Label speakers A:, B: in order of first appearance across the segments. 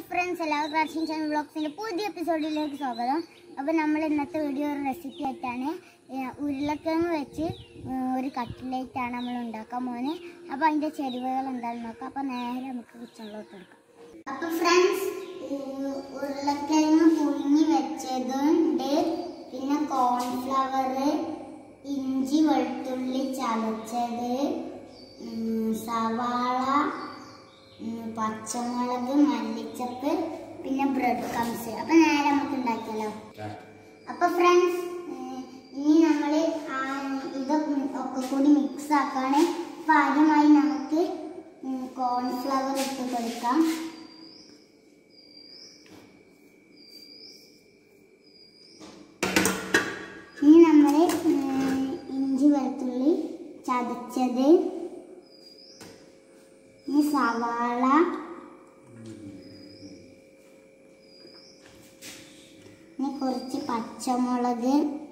A: Friends എല്ലാവർക്കും crashing channel ബ്ലോഗ്സിന്റെ പുതിയ എപ്പിസോഡിലേക്ക് സ്വാഗതം അപ്പോൾ നമ്മൾ ഇന്നത്തെ വീഡിയോ ഒരു റെസിപ്പി ആയിട്ടാണ് ഏഹ് ഉരുളക്കിഴങ്ങ് വെച്ച് ഏഹ് ഒരു കട്ട്ലേറ്റ് ആണ് നമ്മൾ ഉണ്ടാക്കാൻ പോകുന്നത് അപ്പോൾ അതിന്റെ ചെരുവകൾ എന്താണെന്ന് നോക്കാം അപ്പോൾ നേരെ നമുക്ക് കിച്ചണിലോട്ട് എടുക്കാം അപ്പോൾ ഫ്രണ്ട്സ് ഉരുളക്കിഴങ്ങ് പുഴുങ്ങി വെച്ചതുണ്ട് പിന്നെ കോൺഫ്ലവർ ഇഞ്ചി വെളുത്തുള്ളി ചതച്ചത് ഉം, സവാള ഉം, പച്ചമുളക് മല്ലിച്ചപ്പ് പിന്നെ ബ്രെഡ് കംസ് അപ്പൊ നേരെ നമുക്ക് ഉണ്ടാക്കിയല്ലോ അപ്പൊ ഫ്രണ്ട്സ് ഇനി നമ്മൾ ഇത് ഒക്കെ കൂടി മിക്സ് ആക്കാണ് അപ്പൊ ആദ്യമായി നമുക്ക് കോൺഫ്ലവർ ഇട്ട് കൊടുക്കാം ഇനി നമ്മൾ ഇഞ്ചി വെളുത്തുള്ളി ചതച്ചത് ഇനി സവാള ഇനി കുറച്ച് പച്ചമുളക്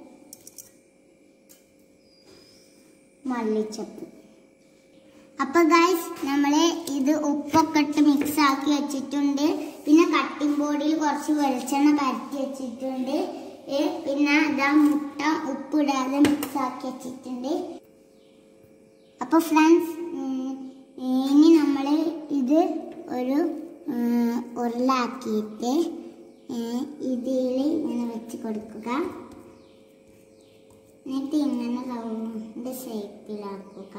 A: മല്ലിച്ചപ്പ് അപ്പൊ ഗൈസ് നമ്മള് ഇത് ഉപ്പൊക്കെ ഇട്ട് മിക്സ് ആക്കി വെച്ചിട്ടുണ്ട് പിന്നെ കട്ടിംഗ് ബോർഡിൽ കുറച്ച് വെളിച്ചെണ്ണ പരത്തി വെച്ചിട്ടുണ്ട് ഏ, പിന്നെ ഇതാ മുട്ട ഉപ്പിടാതെ മിക്സ് ആക്കി വെച്ചിട്ടുണ്ട് അപ്പൊ ഫ്രണ്ട്സ് ഇനി നമ്മൾ ഇത് ഒരു ഉം, ഉരുളാക്കിയിട്ട് ഇതിൽ ഇങ്ങനെ വെച്ച് കൊടുക്കുക എന്നിട്ട് ഇങ്ങനെ റൗണ്ട് ഷേപ്പിലാക്കുക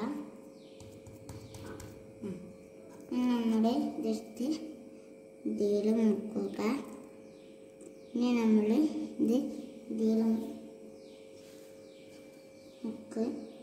A: ഉം. ഇനി നമ്മൾ ഇതെടുത്ത് ഇതിൽ മുക്കുക ഇനി നമ്മൾ ഇത് ഇതിൽ മുക്ക്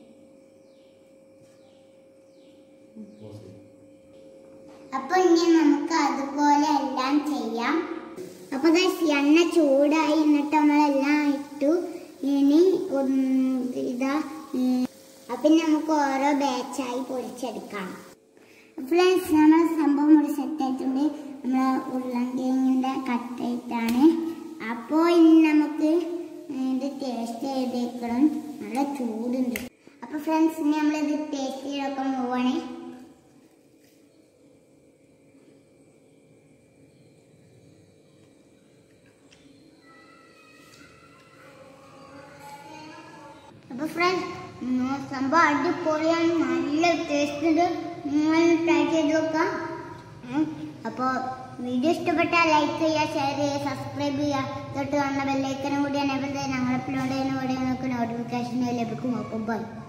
A: അപ്പൊ ഇനി നമുക്ക് അതുപോലെ എല്ലാം ചെയ്യാം അപ്പൊ ഗൈസ് എണ്ണ ചൂടായി എന്നിട്ട് നമ്മളെല്ലാം ഇട്ടു ഇനി ഉം, ഇതാ ഉം, അപ്പൊ ഇനി നമുക്ക് ഓരോ ബാച്ചായി പൊരിച്ചെടുക്കാം ഫ്രണ്ട്സ് നമ്മളെ സംഭവം ഇവിടെ സെറ്റ് ആയിട്ടുണ്ട് നമ്മളെ ഉരുളങ്കിഴങ്ങിന്റെ കട്ടായിട്ടാണ് അപ്പോൾ ഇനി നമുക്ക് ഇത് ടേസ്റ്റ് ചെയ്തേക്കണം നല്ല ചൂടുണ്ട് അപ്പൊ ഫ്രണ്ട്സ് ഇനി നമ്മളിത് ടേസ്റ്റ് ചെയ്തൊക്കെ പോവാണേ അപ്പൊ ഫ്രണ്ട്സ് സംഭവം അടിപൊളിയാണ് നല്ല ടേസ്റ്റ് ഉണ്ട് നിങ്ങൾ ട്രൈ ചെയ്ത് നോക്കാം ഉം. അപ്പൊ വീഡിയോ ഇഷ്ടപ്പെട്ടാൽ ലൈക്ക് ചെയ്യുക ഷെയർ ചെയ്യുക സബ്സ്ക്രൈബ് ചെയ്യുക തൊട്ട് കാണുന്ന ബെല്ലൈക്കനും കൂടി എനേബിൾ ചെയ്ത് ഞങ്ങൾ അപ്ലോഡ് ചെയ്യുന്ന വീഡിയോ നിങ്ങൾക്ക് നോട്ടിഫിക്കേഷൻ ലഭിക്കും അപ്പം ബൈ